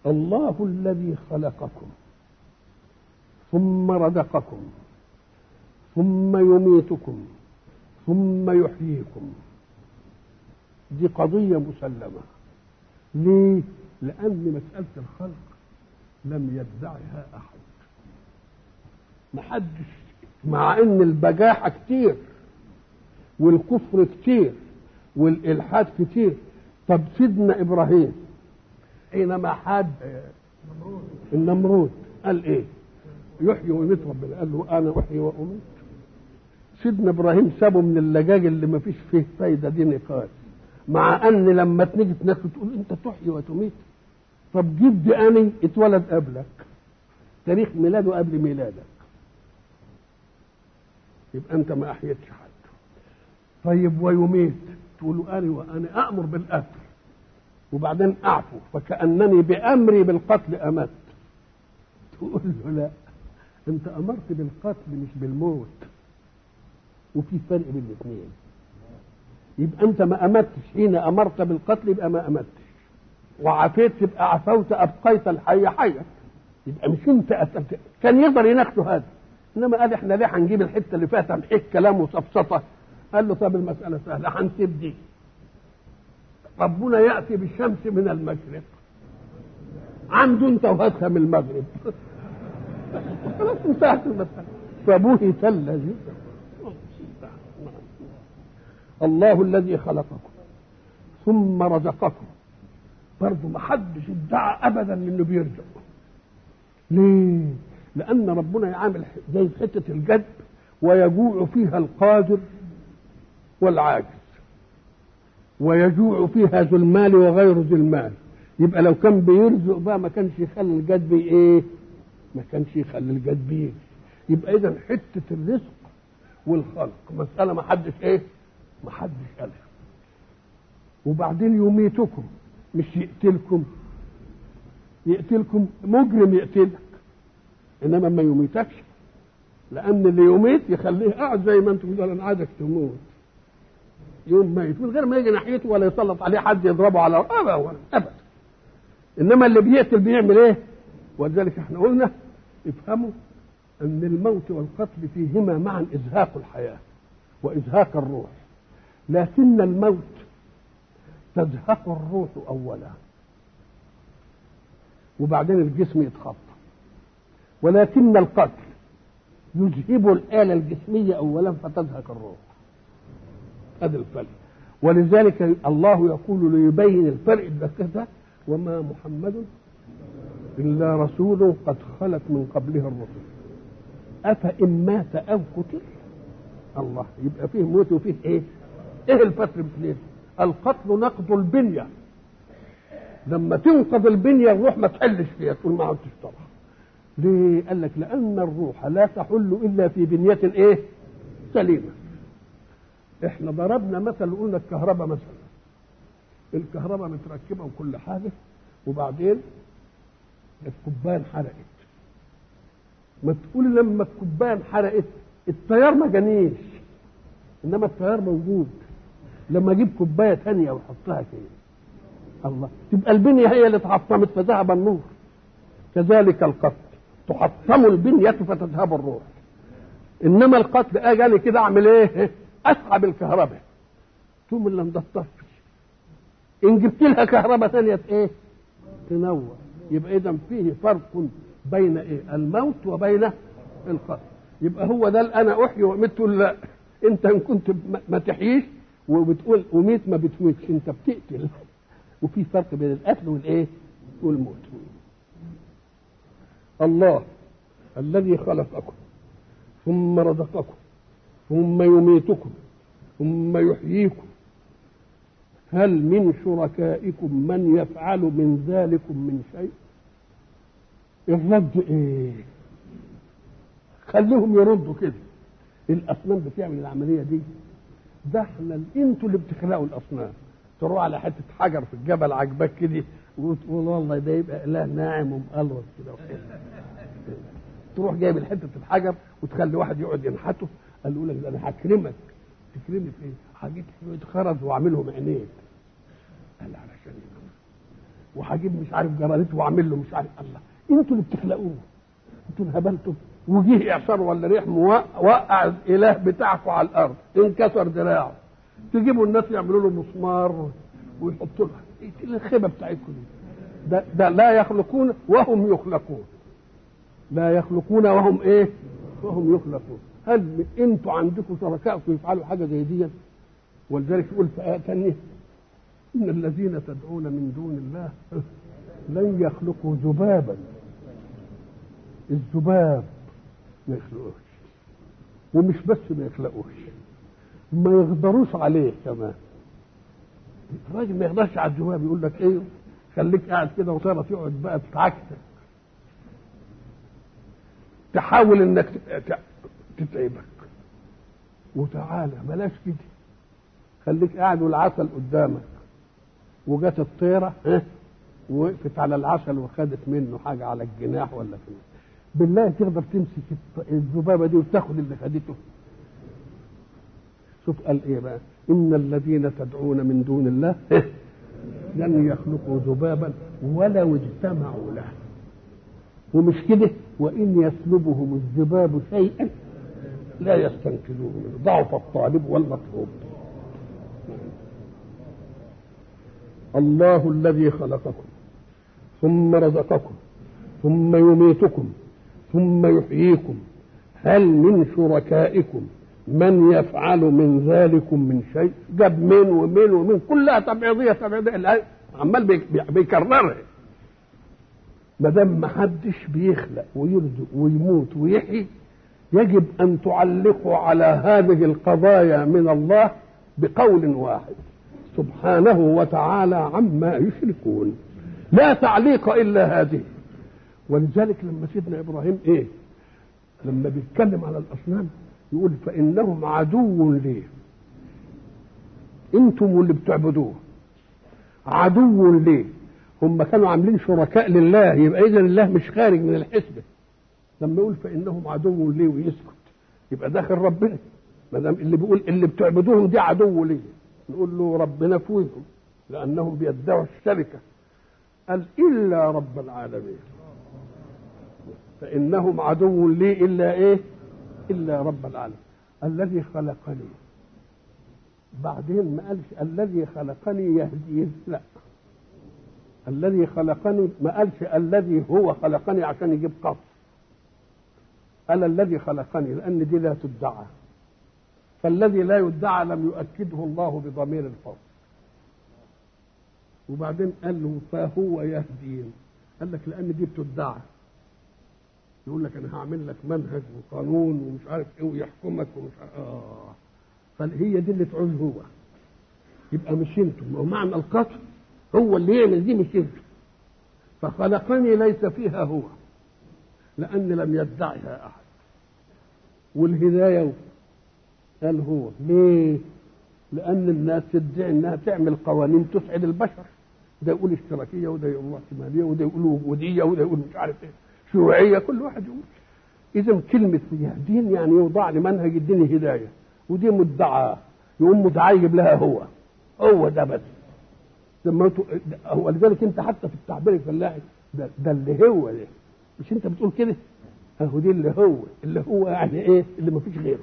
الله الذي خلقكم ثم رزقكم ثم يميتكم ثم يحييكم دي قضية مسلمة ليه؟ لأن مسألة الخلق لم يدعها أحد محدش مع ان البجاحة كتير والكفر كتير والإلحاد كتير طب سيدنا إبراهيم حينما حاد النمرود قال ايه يحيي ويميت ربنا قال له انا احيي واميت سيدنا ابراهيم سابه من اللجاج اللي ما فيش فيه فايده دي نقاش مع ان لما تيجي تناقش تقول انت تحيي وتميت طب جد اني اتولد قبلك تاريخ ميلاده قبل ميلادك يبقى انت ما احييتش حد طيب ويميت تقول له انا وانا امر بالقتل وبعدين اعفو فكانني بامري بالقتل امت تقول له لا انت امرت بالقتل مش بالموت وفي فرق بين الاثنين يبقى انت ما امتش حين امرت بالقتل يبقى ما امتش وعافيت تبقى عفوت ابقيت الحي حيا يبقى مش انت قتلت كان يقدر يناقشه هذا انما قال احنا ليه هنجيب الحته اللي فيها تمحيك كلام وسفسطه قال له طب المساله سهله هنسيب دي ربنا ياتي بالشمس من المشرق عنده انت وهاتها من المغرب خلاص انتهت المساله فبهت الذي الله الذي خلقكم ثم رزقكم برضه ما حدش ادعى ابدا انه بيرزق ليه؟ لان ربنا يعامل زي في حته الجد ويجوع فيها القادر والعاجز ويجوع فيها ذو المال وغير ذو المال يبقى لو كان بيرزق بقى ما كانش يخلي الجد بي ايه ما كانش يخلي الجد بيه يبقى اذا حته الرزق والخلق مساله ما حدش ايه ما حدش قالها وبعدين يميتكم مش يقتلكم يقتلكم مجرم يقتلك انما ما يميتكش لان اللي يميت يخليه قاعد زي ما انتم قالوا انا عايزك تموت يوم ميت من غير ما يجي ناحيته ولا يسلط عليه حد يضربه على ابدا ابدا انما اللي بيقتل بيعمل ايه ولذلك احنا قلنا افهموا ان الموت والقتل فيهما معا ازهاق الحياه وازهاق الروح لكن الموت تزهق الروح اولا وبعدين الجسم يتخطى ولكن القتل يذهب الآلة الجسمية أولا فتزهق الروح هذا الفرق ولذلك الله يقول ليبين الفرق ده وما محمد إلا رسول قد خلت من قبله الرسل أفإن مات أو قتل الله يبقى فيه موت وفيه إيه؟ إيه الفتر باثنين؟ القتل نقض البنية لما تنقض البنية الروح ما تحلش فيها تقول ما عدتش طبعا ليه؟ قال لك لأن الروح لا تحل إلا في بنية إيه؟ سليمة. إحنا ضربنا مثل قلنا الكهرباء مثلا. الكهرباء متركبة وكل حاجة وبعدين الكوباية انحرقت. ما تقول لما الكوباية انحرقت التيار ما جانيش إنما التيار موجود. لما أجيب كوباية ثانية وأحطها كده. الله تبقى البنية هي اللي اتحطمت فذهب النور. كذلك القتل. تحطم البنية فتذهب الروح انما القتل اجي كده اعمل ايه اسحب الكهرباء ثم اللي ده تطفي ان جبت لها كهرباء ثانيه ايه تنور يبقى اذا فيه فرق بين ايه الموت وبين القتل يبقى هو ده انا احيي واميت تقول لا انت ان كنت ما تحييش وبتقول اميت ما بتموتش انت بتقتل وفي فرق بين القتل والايه والموت الله الذي خلقكم ثم رزقكم ثم يميتكم ثم يحييكم هل من شركائكم من يفعل من ذلكم من شيء الرد ايه خليهم يردوا كده الاصنام بتعمل العمليه دي ده احنا انتوا اللي بتخلقوا الاصنام تروح على حته حجر في الجبل عجبك كده وتقول والله ده يبقى اله ناعم ومقلوص كده تروح جايب حته الحجر وتخلي واحد يقعد ينحته قال له لك انا هكرمك تكرمني في ايه؟ هجيب شويه خرز واعملهم عينين قال علشان وهجيب مش عارف جرانيت واعمل له مش عارف الله انتوا اللي بتخلقوه انتوا انهبلتم وجيه اعصار ولا ريح وقع الاله بتاعكم على الارض انكسر دراعه تجيبوا الناس يعملوا له مسمار ويحطوا له ايه الخيبه بتاعتكم دي ده, ده لا يخلقون وهم يخلقون لا يخلقون وهم ايه وهم يخلقون هل انتوا عندكم شركائكم يفعلوا حاجه زي دي ولذلك يقول في ايه ثانيه ان الذين تدعون من دون الله لن يخلقوا ذبابا الذباب ما يخلقوش ومش بس ما يخلقوش ما يقدروش عليه كمان الراجل ما يقدرش على الذباب يقول لك ايه خليك قاعد كده وتعرف تقعد بقى تتعكسك تحاول انك تتعبك وتعالى بلاش كده خليك قاعد والعسل قدامك وجت الطيره ها وقفت على العسل وخدت منه حاجه على الجناح ولا في بالله تقدر تمسك الذبابه دي وتاخد اللي خدته شوف قال ايه بقى ان الذين تدعون من دون الله لن يخلقوا ذبابا ولو اجتمعوا له ومش كده وان يسلبهم الذباب شيئا لا يستنقذوه منه ضعف الطالب والمطلوب الله الذي خلقكم ثم رزقكم ثم يميتكم ثم يحييكم هل من شركائكم من يفعل من ذلكم من شيء جاب من ومن ومن كلها تبعيضيه تبعيضيه عمال بيكررها ما دام ما حدش بيخلق ويرزق ويموت ويحيي يجب ان تعلقوا على هذه القضايا من الله بقول واحد سبحانه وتعالى عما يشركون لا تعليق الا هذه ولذلك لما سيدنا ابراهيم ايه لما بيتكلم على الاصنام يقول فانهم عدو لي انتم اللي بتعبدوه عدو لي هم كانوا عاملين شركاء لله يبقى اذا الله مش خارج من الحسبه لما يقول فانهم عدو لي ويسكت يبقى داخل ربنا ما دام اللي بيقول اللي بتعبدوهم دي عدو لي نقول له ربنا فوهم لانهم بيدعوا الشركه قال الا رب العالمين فانهم عدو لي الا ايه الا رب العالمين الذي خلقني بعدين ما قالش الذي خلقني يهدين لا الذي خلقني ما قالش الذي هو خلقني عشان يجيب قص قال الذي خلقني لان دي لا تدعى فالذي لا يدعى لم يؤكده الله بضمير الفصل وبعدين قال له فهو يهدين قال لك لان دي بتدعى يقول لك انا هعمل لك منهج وقانون ومش عارف ايه ويحكمك ومش عارف اه فهي دي اللي تعوز هو يبقى مش انتم ومعنى القتل هو اللي يعمل دي مش انتم فخلقني ليس فيها هو لان لم يدعها احد والهدايه قال هو ليه لان الناس تدعي انها تعمل قوانين تسعد البشر ده يقول اشتراكيه وده يقول احتماليه وده يقول وجوديه وده يقول مش عارف ايه شيوعيه كل واحد يقول اذا كلمه دين يعني يوضع لمنهج الدين هدايه ودي مدعاه يقوم مدعاه يجيب لها هو هو ده بس لما هو لذلك انت حتى في التعبير الفلاحي ده, ده اللي هو ده مش انت بتقول كده اهو دي اللي هو اللي هو يعني ايه اللي ما فيش غيره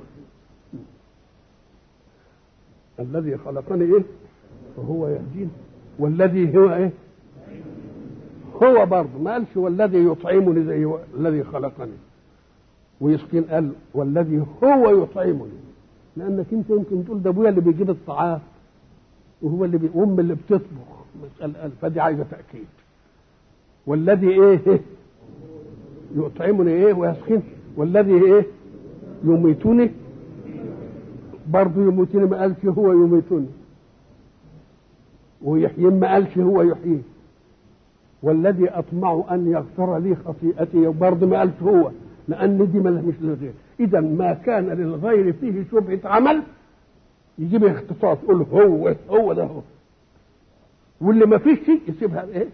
الذي خلقني ايه فهو يهدين والذي هو ايه هو برضه ما قالش والذي يطعمني زي الذي خلقني ويسكن قال والذي هو يطعمني لانك انت يمكن تقول ده ابويا اللي بيجيب الطعام وهو اللي بي... ام اللي بتطبخ مسألة فدي عايزه تاكيد والذي ايه يطعمني ايه ويسكن والذي ايه يميتني برضه يموتني ما قالش هو يميتني ويحيي ما قالش هو يحيي والذي اطمع ان يغفر لي خطيئتي برضه ما قالش هو لان دي مش للغير اذا ما كان للغير فيه شبهه عمل يجيب اختصاص يقول هو هو ده هو واللي ما فيش شيء يسيبها ايه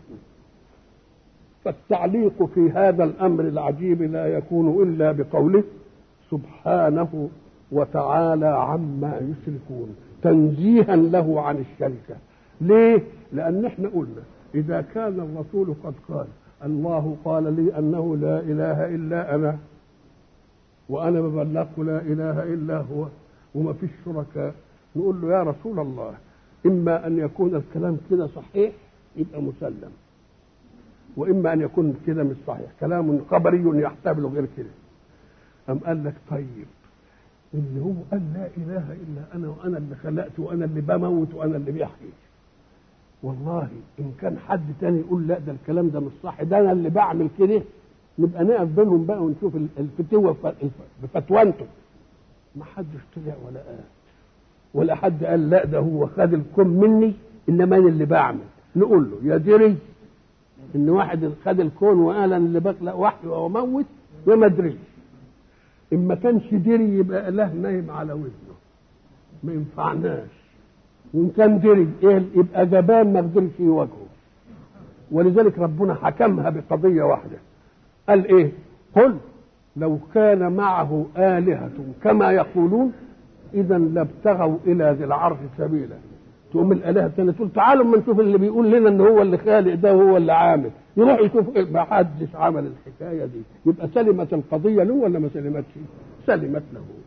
فالتعليق في هذا الامر العجيب لا يكون الا بقوله سبحانه وتعالى عما يشركون تنزيها له عن الشركه ليه لان احنا قلنا إذا كان الرسول قد قال الله قال لي أنه لا إله إلا أنا وأنا ببلغك لا إله إلا هو وما فيش شركاء نقول له يا رسول الله إما أن يكون الكلام كده صحيح يبقى مسلم وإما أن يكون كده مش صحيح كلام خبري يحتمل غير كده أم قال لك طيب اللي هو قال لا إله إلا أنا وأنا اللي خلقت وأنا اللي بموت وأنا اللي بيحيي والله إن كان حد تاني يقول لا ده الكلام ده مش صح ده أنا اللي بعمل كده نبقى نقف بينهم بقى ونشوف الفتوة بفتوانته ما حدش طلع ولا قال ولا حد قال لا ده هو خد الكم مني انما انا اللي بعمل نقول له يا دري ان واحد خد الكون وقال انا اللي بخلق وحي واموت يا ما ادريش ان ما كانش دري يبقى اله نايم على وزنه ما ينفعناش وان كان دري ايه يبقى جبان ما قدرش يواجهه ولذلك ربنا حكمها بقضيه واحده قال ايه قل لو كان معه آلهة كما يقولون إذا لابتغوا إلى ذي العرش سبيلا تقوم الآلهة الثانية تقول تعالوا ما نشوف اللي بيقول لنا إن هو اللي خالق ده وهو اللي عامل يروح يشوف ما حدش عمل الحكاية دي يبقى سلمت القضية له ولا ما سلمتش؟ سلمت له